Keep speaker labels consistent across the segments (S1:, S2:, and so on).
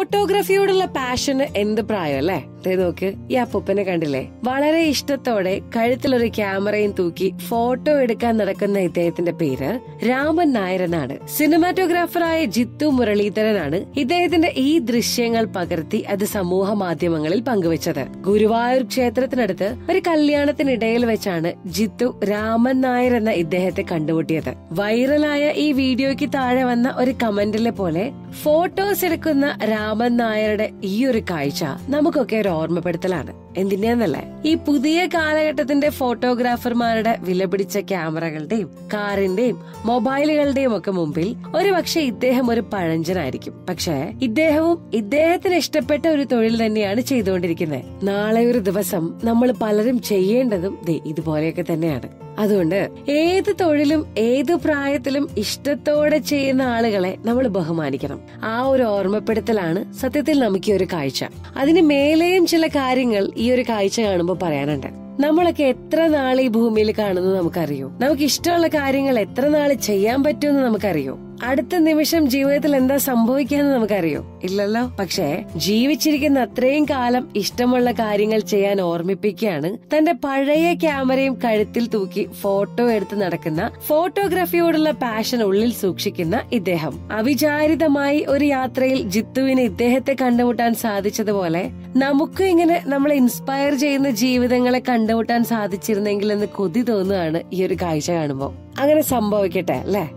S1: ഫോട്ടോഗ്രാഫിയോടുള്ള പാഷന് എന്ത് പ്രായം അല്ലേ ദേ നോക്ക് ഈ അപ്പൂപ്പനെ കണ്ടില്ലേ വളരെ ഇഷ്ടത്തോടെ കഴുത്തിലൊരു ക്യാമറയും തൂക്കി ഫോട്ടോ എടുക്കാൻ നടക്കുന്ന ഇദ്ദേഹത്തിന്റെ പേര് രാമൻ നായർ എന്നാണ് സിനിമാറ്റോഗ്രാഫറായ ജിത്തു മുരളീധരനാണ് ഇദ്ദേഹത്തിന്റെ ഈ ദൃശ്യങ്ങൾ പകർത്തി അത് സമൂഹ മാധ്യമങ്ങളിൽ പങ്കുവച്ചത് ഗുരുവായൂർ ക്ഷേത്രത്തിനടുത്ത് ഒരു കല്യാണത്തിനിടയിൽ വെച്ചാണ് ജിത്തു രാമൻ നായർ എന്ന ഇദ്ദേഹത്തെ കണ്ടുമുട്ടിയത് വൈറലായ ഈ വീഡിയോയ്ക്ക് താഴെ വന്ന ഒരു കമന്റിലെ പോലെ ഫോട്ടോസ് എടുക്കുന്ന രാമൻ നായരുടെ ഈ ഒരു കാഴ്ച നമുക്കൊക്കെ ഒരു ഓർമ്മപ്പെടുത്തലാണ് എന്തിനാന്നല്ലേ ഈ പുതിയ കാലഘട്ടത്തിന്റെ ഫോട്ടോഗ്രാഫർമാരുടെ വിലപിടിച്ച ക്യാമറകളുടെയും കാറിന്റെയും മൊബൈലുകളുടെയും ഒക്കെ മുമ്പിൽ ഒരു പക്ഷെ ഇദ്ദേഹം ഒരു പഴഞ്ചനായിരിക്കും പക്ഷേ ഇദ്ദേഹവും ഇദ്ദേഹത്തിന് ഇഷ്ടപ്പെട്ട ഒരു തൊഴിൽ തന്നെയാണ് ചെയ്തുകൊണ്ടിരിക്കുന്നത് നാളെ ഒരു ദിവസം നമ്മൾ പലരും ചെയ്യേണ്ടതും ദേ ഇതുപോലെയൊക്കെ തന്നെയാണ് അതുകൊണ്ട് ഏത് തൊഴിലും ഏത് പ്രായത്തിലും ഇഷ്ടത്തോടെ ചെയ്യുന്ന ആളുകളെ നമ്മൾ ബഹുമാനിക്കണം ആ ഒരു ഓർമ്മപ്പെടുത്തലാണ് സത്യത്തിൽ നമുക്ക് ഈ ഒരു കാഴ്ച അതിന് മേലെയും ചില കാര്യങ്ങൾ ഈ ഒരു കാഴ്ച കാണുമ്പോൾ പറയാനുണ്ട് നമ്മളൊക്കെ എത്ര നാൾ ഈ ഭൂമിയിൽ കാണുന്നത് നമുക്കറിയോ നമുക്ക് ഇഷ്ടമുള്ള കാര്യങ്ങൾ എത്ര നാൾ ചെയ്യാൻ പറ്റുമെന്ന് നമുക്കറിയോ അടുത്ത നിമിഷം ജീവിതത്തിൽ എന്താ സംഭവിക്കാന്ന് നമുക്കറിയോ ഇല്ലല്ലോ പക്ഷേ ജീവിച്ചിരിക്കുന്ന അത്രയും കാലം ഇഷ്ടമുള്ള കാര്യങ്ങൾ ചെയ്യാൻ ഓർമ്മിപ്പിക്കുകയാണ് തന്റെ പഴയ ക്യാമറയും കഴുത്തിൽ തൂക്കി ഫോട്ടോ എടുത്ത് നടക്കുന്ന ഫോട്ടോഗ്രാഫിയോടുള്ള പാഷൻ ഉള്ളിൽ സൂക്ഷിക്കുന്ന ഇദ്ദേഹം അവിചാരിതമായി ഒരു യാത്രയിൽ ജിത്തുവിന് ഇദ്ദേഹത്തെ കണ്ടുമുട്ടാൻ സാധിച്ചതുപോലെ നമുക്ക് ഇങ്ങനെ നമ്മളെ ഇൻസ്പയർ ചെയ്യുന്ന ജീവിതങ്ങളെ കണ്ടുമുട്ടാൻ സാധിച്ചിരുന്നെങ്കിൽ എന്ന് കൊതി തോന്നുകയാണ് ഈ ഒരു കാഴ്ച കാണുമ്പോൾ അങ്ങനെ സംഭവിക്കട്ടെ അല്ലേ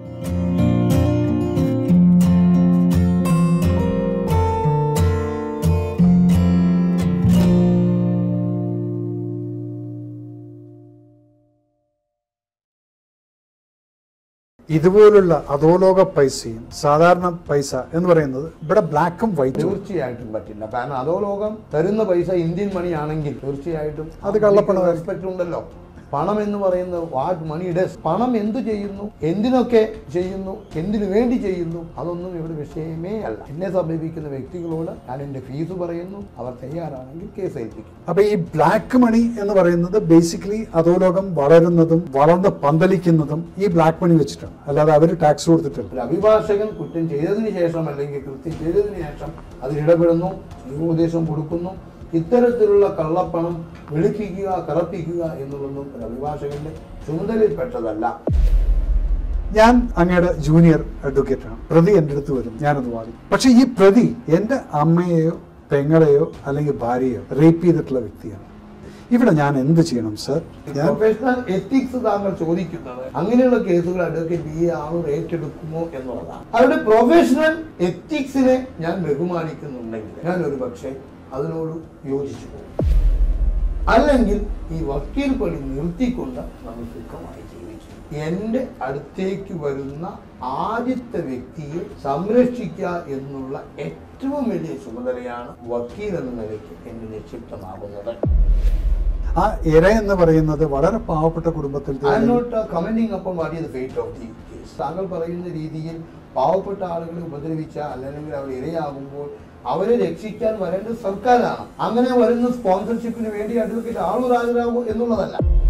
S2: ഇതുപോലുള്ള അധോലോക പൈസയും സാധാരണ പൈസ എന്ന് പറയുന്നത് ഇവിടെ ബ്ലാക്കും വൈറ്റും
S3: തീർച്ചയായിട്ടും പറ്റില്ല കാരണം അതോ ലോകം തരുന്ന പൈസ ഇന്ത്യൻ മണി ആണെങ്കിൽ തീർച്ചയായിട്ടും
S2: അത് കള്ളപ്പണമായിരിക്കും.
S3: റെസ്പെക്ട് ഉണ്ടല്ലോ പണം എന്ന് പറയുന്നത് വാട്ട് മണി ഡസ് പണം എന്തു ചെയ്യുന്നു എന്തിനൊക്കെ ചെയ്യുന്നു എന്തിനു വേണ്ടി ചെയ്യുന്നു അതൊന്നും ഇവിടെ വിഷയമേ അല്ല എന്നെ സമീപിക്കുന്ന വ്യക്തികളോട് ഞാൻ എന്റെ ഫീസ് പറയുന്നു അവർ തയ്യാറാണെങ്കിൽ കേസ് ഏൽപ്പിക്കും
S2: അപ്പൊ ഈ ബ്ലാക്ക് മണി എന്ന് പറയുന്നത് ബേസിക്കലി അധോലോകം വളരുന്നതും വളർന്ന് പന്തലിക്കുന്നതും ഈ ബ്ലാക്ക് മണി വെച്ചിട്ടാണ് അല്ലാതെ അവർ ടാക്സ് കൊടുത്തിട്ടില്ല
S3: ഒരു അഭിഭാഷകൻ കുറ്റം ചെയ്തതിന് ശേഷം അല്ലെങ്കിൽ കൃത്യം ചെയ്തതിന് ശേഷം അതിലിടപെടുന്നു നിയമോപദേശം കൊടുക്കുന്നു ഇത്തരത്തിലുള്ള കള്ളപ്പണം വെളുപ്പിക്കുക കറപ്പിക്കുക എന്നുള്ളതും ഒരു അഭിഭാഷകന്റെ ചുമതലയിൽപ്പെട്ടതല്ല
S2: ഞാൻ അങ്ങയുടെ ജൂനിയർ അഡ്വക്കേറ്റ് ആണ് പ്രതി എൻ്റെ അടുത്ത് വരും ഞാനത് വാദിക്കും പക്ഷെ ഈ പ്രതി എൻ്റെ അമ്മയെയോ പെങ്ങളെയോ അല്ലെങ്കിൽ ഭാര്യയോ റേപ്പ് ചെയ്തിട്ടുള്ള വ്യക്തിയാണ് ഇവിടെ ഞാൻ എന്ത് ചെയ്യണം സർ ഞാൻ
S3: പ്രൊഫഷണൽ എത്തിക്സ് താങ്കൾ ചോദിക്കുന്നത് അങ്ങനെയുള്ള കേസുകൾ അഡ്വക്കേറ്റ് ഈ ആളും ഏറ്റെടുക്കുമോ എന്നുള്ളതാണ് അവരുടെ പ്രൊഫഷണൽ എത്തിക്സിനെ ഞാൻ ബഹുമാനിക്കുന്നുണ്ടെങ്കിൽ ഞാൻ ഒരു പക്ഷേ അതിനോട് യോജിച്ചു പോകും അല്ലെങ്കിൽ ഈ വക്കീൽ പണി നിർത്തിക്കൊണ്ട് നമ്മൾ സുഖമായി ജീവിക്കും എൻ്റെ അടുത്തേക്ക് വരുന്ന ആദ്യത്തെ വ്യക്തിയെ സംരക്ഷിക്കുക എന്നുള്ള ഏറ്റവും വലിയ ചുമതലയാണ് വക്കീൽ എന്ന നിലയ്ക്ക് എന്നെ നിക്ഷിപ്തമാകുന്നത്
S2: ആ ഇര എന്ന് പറയുന്നത് വളരെ പാവപ്പെട്ട കുടുംബത്തിൽ
S3: ഐ എം നോട്ട് കമന്റിങ് അപ്പം what is fate of the case താങ്കൾ പറയുന്ന രീതിയിൽ പാവപ്പെട്ട ആളുകളെ ഉപദ്രവിച്ച അല്ലെങ്കിൽ അവർ ഇരയാകുമ്പോൾ അവരെ രക്ഷിക്കാൻ വരേണ്ടത് സർക്കാരാണ് അങ്ങനെ വരുന്ന സ്പോൺസർഷിപ്പിന് വേണ്ടി അഡ്വക്കേറ്റ് ആളൂർ ഹാജരാകുമോ എന്നുള്ളതല്ല